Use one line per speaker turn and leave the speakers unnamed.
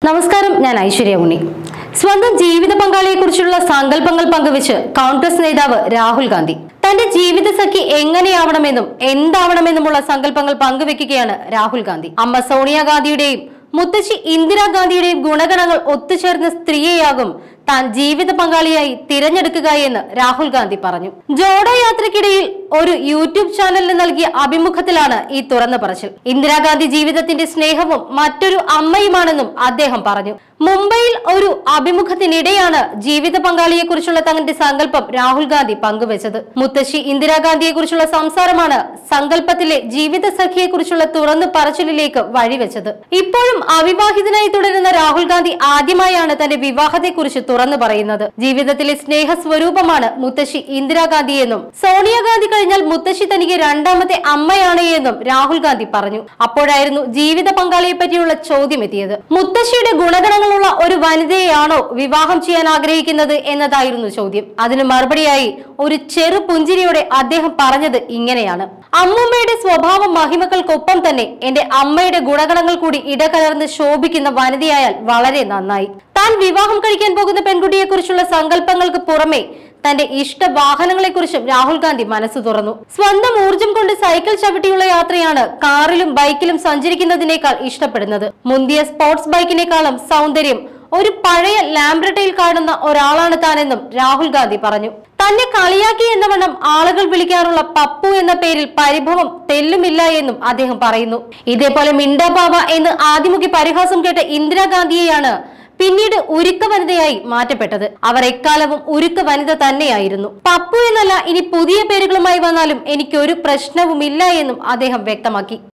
നമസ്കാരം ഞാൻ ഐശ്വര്യ ഉണ്ണി സ്വന്തം ജീവിത പങ്കാളിയെക്കുറിച്ചുള്ള സങ്കല്പങ്ങൾ പങ്കുവെച്ച് കോൺഗ്രസ് നേതാവ് രാഹുൽ ഗാന്ധി തന്റെ ജീവിത സഖി എങ്ങനെയാവണമെന്നും എന്താവണമെന്നുമുള്ള സങ്കല്പങ്ങൾ പങ്കുവെക്കുകയാണ് രാഹുൽ ഗാന്ധി അമ്മ സോണിയാഗാന്ധിയുടെയും മുത്തശ്ശി ഇന്ദിരാഗാന്ധിയുടെയും ഗുണഗണങ്ങൾ ഒത്തുചേർന്ന സ്ത്രീയെയാകും താൻ ജീവിത പങ്കാളിയായി തിരഞ്ഞെടുക്കുക എന്ന് രാഹുൽ ഗാന്ധി പറഞ്ഞു ജോഡോ യാത്രക്കിടയിൽ ഒരു യൂട്യൂബ് ചാനലിന് നൽകിയ അഭിമുഖത്തിലാണ് ഈ തുറന്നു പറച്ചിൽ ഇന്ദിരാഗാന്ധി ജീവിതത്തിന്റെ സ്നേഹവും മറ്റൊരു അമ്മയുമാണെന്നും അദ്ദേഹം പറഞ്ഞു മുംബൈയിൽ ഒരു അഭിമുഖത്തിനിടെയാണ് ജീവിത പങ്കാളിയെക്കുറിച്ചുള്ള തങ്ങളുടെ സങ്കല്പം രാഹുൽ ഗാന്ധി പങ്കുവച്ചത് മുത്തശ്ശി ഇന്ദിരാഗാന്ധിയെ കുറിച്ചുള്ള സംസാരമാണ് സങ്കല്പത്തിലെ ജീവിത സഖിയെക്കുറിച്ചുള്ള തുറന്നു പറച്ചിലിലേക്ക് വഴിവെച്ചത് ഇപ്പോഴും അവിവാഹിതനായി തുടരുന്ന രാഹുൽ ഗാന്ധി ആദ്യമായാണ് തന്റെ വിവാഹത്തെക്കുറിച്ച് തുറന്നു പറയുന്നത് ജീവിതത്തിലെ സ്നേഹ സ്വരൂപമാണ് മുത്തശ്ശി ഇന്ദിരാഗാന്ധി എന്നും സോണിയാഗാന്ധി കഴിഞ്ഞാൽ മുത്തശ്ശി തനിക്ക് രണ്ടാമത്തെ അമ്മയാണ് എന്നും രാഹുൽ ഗാന്ധി പറഞ്ഞു അപ്പോഴായിരുന്നു ജീവിത പങ്കാളിയെ പറ്റിയുള്ള ചോദ്യം എത്തിയത് മുത്തശ്ശിയുടെ ഗുണഗണങ്ങളുള്ള ഒരു വനിതയെയാണോ വിവാഹം ചെയ്യാൻ ആഗ്രഹിക്കുന്നത് എന്നതായിരുന്നു ചോദ്യം അതിന് മറുപടിയായി ഒരു ചെറു പുഞ്ചിരിയോടെ അദ്ദേഹം പറഞ്ഞത് ഇങ്ങനെയാണ് അമ്മൂമ്മയുടെ സ്വഭാവ മഹിമകൾക്കൊപ്പം തന്നെ എന്റെ അമ്മയുടെ ഗുണഗണങ്ങൾ കൂടി ഇടകലർന്ന് ശോഭിക്കുന്ന വനിതയായാൽ വളരെ നന്നായി താൻ വിവാഹം കഴിക്കാൻ പോകുന്ന പെൺകുട്ടിയെക്കുറിച്ചുള്ള സങ്കല്പങ്ങൾക്ക് പുറമെ തന്റെ ഇഷ്ട വാഹനങ്ങളെക്കുറിച്ചും രാഹുൽ ഗാന്ധി മനസ്സ് തുറന്നു സ്വന്തം ഊർജം കൊണ്ട് സൈക്കിൾ ചവിട്ടിയുള്ള യാത്രയാണ് കാറിലും ബൈക്കിലും സഞ്ചരിക്കുന്നതിനേക്കാൾ ഇഷ്ടപ്പെടുന്നത് മുന്തിയ സ്പോർട്സ് ബൈക്കിനേക്കാളും സൗന്ദര്യം ഒരു പഴയ ലാംബ്രട്ടയിൽ കാണുന്ന ഒരാളാണ് താനെന്നും രാഹുൽ ഗാന്ധി പറഞ്ഞു തന്നെ കളിയാക്കി എന്ന വണ്ണം ആളുകൾ വിളിക്കാറുള്ള പപ്പു എന്ന പേരിൽ പരിഭവം തെല്ലുമില്ല എന്നും അദ്ദേഹം പറയുന്നു ഇതേപോലെ മിണ്ടാബാവ എന്ന് ആദ്യമുഖി പരിഹാസം കേട്ട ഇന്ദിരാഗാന്ധിയെയാണ് പിന്നീട് ഉരുക്ക വനിതയായി മാറ്റപ്പെട്ടത് അവർ എക്കാലവും ഉരുക്ക വനിത തന്നെയായിരുന്നു പപ്പു എന്നല്ല ഇനി പുതിയ പേരുകളുമായി വന്നാലും എനിക്കൊരു പ്രശ്നവുമില്ല എന്നും അദ്ദേഹം വ്യക്തമാക്കി